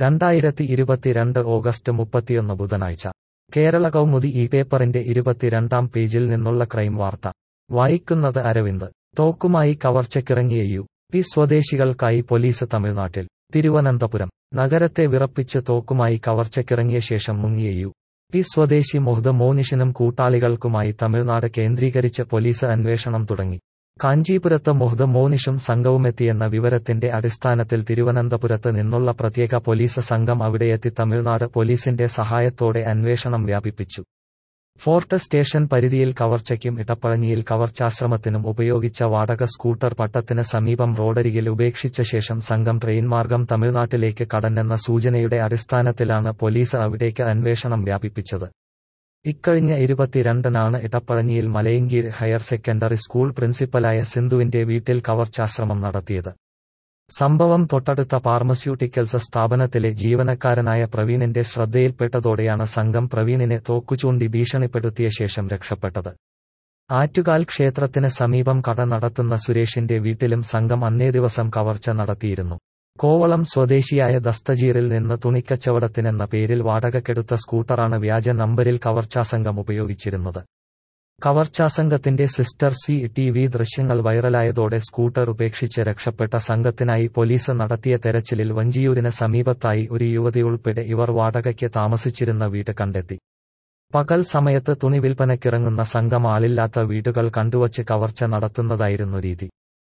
രണ്ടായിരത്തി ഇരുപത്തിരണ്ട് ഓഗസ്റ്റ് മുപ്പത്തിയൊന്ന് ബുധനാഴ്ച കേരള കൗമുദി ഈ പേപ്പറിന്റെ ഇരുപത്തിരണ്ടാം പേജിൽ നിന്നുള്ള ക്രൈം വാർത്ത വായിക്കുന്നത് അരവിന്ദ് തോക്കുമായി കവർച്ചയ്ക്കിറങ്ങിയ യു പി സ്വദേശികൾക്കായി പോലീസ് തമിഴ്നാട്ടിൽ തിരുവനന്തപുരം നഗരത്തെ വിറപ്പിച്ച് തോക്കുമായി കവർച്ചയ്ക്കിറങ്ങിയ ശേഷം മുങ്ങിയ യു പി സ്വദേശി മുഹദ് മോനിഷിനും കൂട്ടാളികൾക്കുമായി തമിഴ്നാട് കേന്ദ്രീകരിച്ച് പോലീസ് അന്വേഷണം തുടങ്ങി കാഞ്ചീപുരത്ത് മുഹദ് മോനിഷും സംഘവുമെത്തിയെന്ന വിവരത്തിന്റെ അടിസ്ഥാനത്തിൽ തിരുവനന്തപുരത്ത് നിന്നുള്ള പ്രത്യേക പോലീസ് സംഘം അവിടെയെത്തി തമിഴ്നാട് പോലീസിന്റെ സഹായത്തോടെ അന്വേഷണം വ്യാപിപ്പിച്ചു ഫോർട്ട് സ്റ്റേഷൻ പരിധിയിൽ കവർച്ചയ്ക്കും ഇടപ്പഴഞ്ഞിയിൽ കവർച്ചാശ്രമത്തിനും ഉപയോഗിച്ച വാടക സ്കൂട്ടർ പട്ടത്തിന് സമീപം റോഡരികിൽ ഉപേക്ഷിച്ച ശേഷം സംഘം ട്രെയിൻ മാർഗം തമിഴ്നാട്ടിലേക്ക് കടന്നെന്ന സൂചനയുടെ അടിസ്ഥാനത്തിലാണ് പോലീസ് അവിടേക്ക് അന്വേഷണം വ്യാപിപ്പിച്ചത് ഇക്കഴിഞ്ഞ ഇരുപത്തിരണ്ടിനാണ് ഇടപ്പഴഞ്ഞിയിൽ മലയങ്കീര് ഹയർ സെക്കൻഡറി സ്കൂൾ പ്രിൻസിപ്പലായ സിന്ധുവിന്റെ വീട്ടിൽ കവർച്ചാശ്രമം നടത്തിയത് സംഭവം തൊട്ടടുത്ത ഫാർമസ്യൂട്ടിക്കൽസ് സ്ഥാപനത്തിലെ ജീവനക്കാരനായ പ്രവീണിന്റെ ശ്രദ്ധയിൽപ്പെട്ടതോടെയാണ് സംഘം പ്രവീണിനെ തോക്കുചൂണ്ടി ഭീഷണിപ്പെടുത്തിയ ശേഷം രക്ഷപ്പെട്ടത് ആറ്റുകാൽ ക്ഷേത്രത്തിന് സമീപം കട നടത്തുന്ന സുരേഷിന്റെ വീട്ടിലും സംഘം അന്നേ ദിവസം കവർച്ച നടത്തിയിരുന്നു കോവളം സ്വദേശിയായ ദസ്തജീറിൽ നിന്ന് തുണിക്കച്ചവടത്തിനെന്ന പേരിൽ വാടകക്കെടുത്ത സ്കൂട്ടറാണ് വ്യാജ നമ്പരിൽ കവർച്ചാസംഘം ഉപയോഗിച്ചിരുന്നത് കവർച്ചാസംഘത്തിന്റെ സിസ്റ്റർ സി ടി വി ദൃശ്യങ്ങൾ വൈറലായതോടെ സ്കൂട്ടർ ഉപേക്ഷിച്ച് രക്ഷപ്പെട്ട സംഘത്തിനായി പോലീസ് നടത്തിയ തെരച്ചിലിൽ വഞ്ചിയൂരിന് സമീപത്തായി ഒരു യുവതിയുൾപ്പെടെ ഇവർ വാടകയ്ക്ക് താമസിച്ചിരുന്ന വീട് കണ്ടെത്തി പകൽ സമയത്ത് തുണി വിൽപ്പനയ്ക്കിറങ്ങുന്ന സംഘം ആളില്ലാത്ത വീടുകൾ കണ്ടുവച്ച് കവർച്ച നടത്തുന്നതായിരുന്നു രീതി